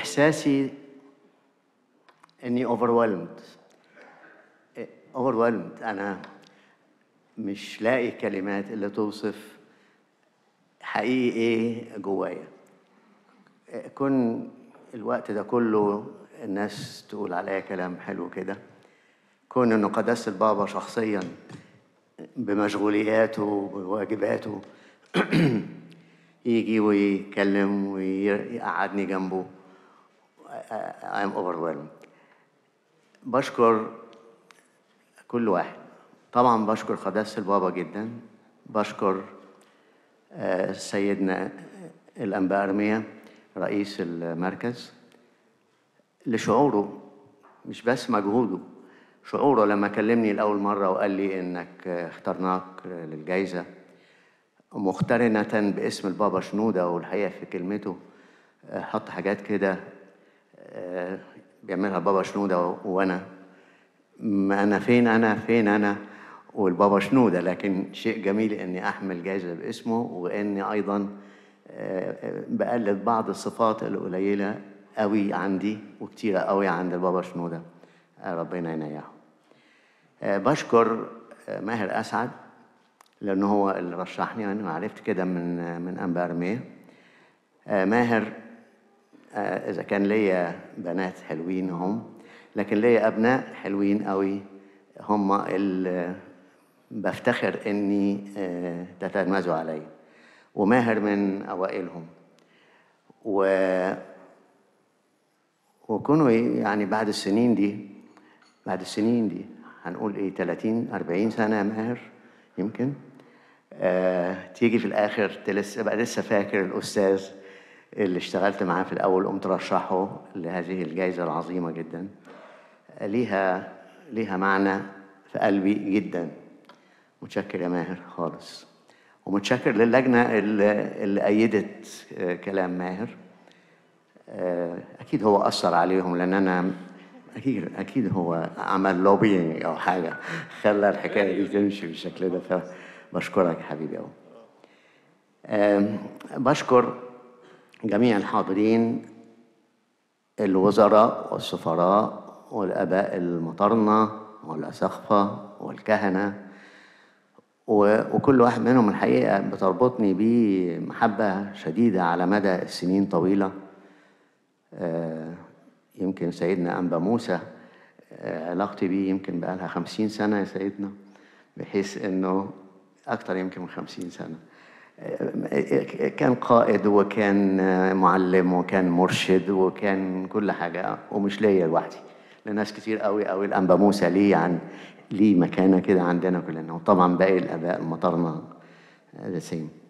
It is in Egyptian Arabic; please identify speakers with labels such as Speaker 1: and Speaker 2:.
Speaker 1: إحساسي إني overwhelmed overwhelmed أنا مش لاقي كلمات اللي توصف حقيقي إيه جوايا كن الوقت ده كله الناس تقول عليا كلام حلو كده كون إنه قداسة البابا شخصيا بمشغولياته وبواجباته يجي ويتكلم ويقعدني جنبه I'm overwhelmed بشكر كل واحد طبعا بشكر قداسة البابا جدا بشكر آه، سيدنا الأنباء أرميا رئيس المركز لشعوره مش بس مجهوده شعوره لما كلمني لأول مرة وقال لي إنك اخترناك للجائزة مقترنة باسم البابا شنودة والحقيقة في كلمته آه، حط حاجات كده آه، بيعملها البابا شنودة وأنا ما أنا فين أنا فين أنا والبابا شنودة لكن شيء جميل إني أحمل جائزة باسمه وإني أيضا آه، آه، بقلد بعض الصفات القليلة قوي عندي وكتيرة قوي عند البابا شنودة آه، ربنا ينيحه آه، بشكر آه، ماهر أسعد لأن هو اللي رشحني أنا عرفت كده من آه، من أنباء أرمية آه، ماهر آه، إذا كان ليا بنات حلوين هم لكن ليا أبناء حلوين قوي هم اللي بفتخر إني آه، تتلمذوا عليا وماهر من أوائلهم و وكونوا إيه يعني بعد السنين دي بعد السنين دي هنقول ايه 30 40 سنه يا ماهر يمكن آه تيجي في الاخر تلس بقى لسه فاكر الاستاذ اللي اشتغلت معاه في الاول قمت رشحه لهذه الجائزه العظيمه جدا آه ليها ليها معنى في قلبي جدا متشكر يا ماهر خالص ومتشكر للجنه اللي, اللي ايدت آه كلام ماهر آه، اكيد هو اثر عليهم لان انا اكيد اكيد هو عمل لوبينج او حاجه خلى الحكايه دي تمشي بالشكل ده فبشكرك يا حبيبي قوي بشكر جميع الحاضرين الوزراء والسفراء والاباء المطرنه والاساقفه والكهنه و- وكل واحد منهم الحقيقه بتربطني بيه محبه شديده على مدى السنين طويله آه، يمكن سيدنا أنبا موسى آه، علاقتي بيه يمكن بقالها خمسين سنة يا سيدنا بحيث أنه أكتر يمكن من خمسين سنة آه، كان قائد وكان آه، معلم وكان مرشد وكان كل حاجة ومش ليا لوحدي لناس كتير قوي قوي الأنبا موسى ليه عن ليه مكانة كده عندنا كلنا وطبعا باقي الآباء المطرنا ذا سيم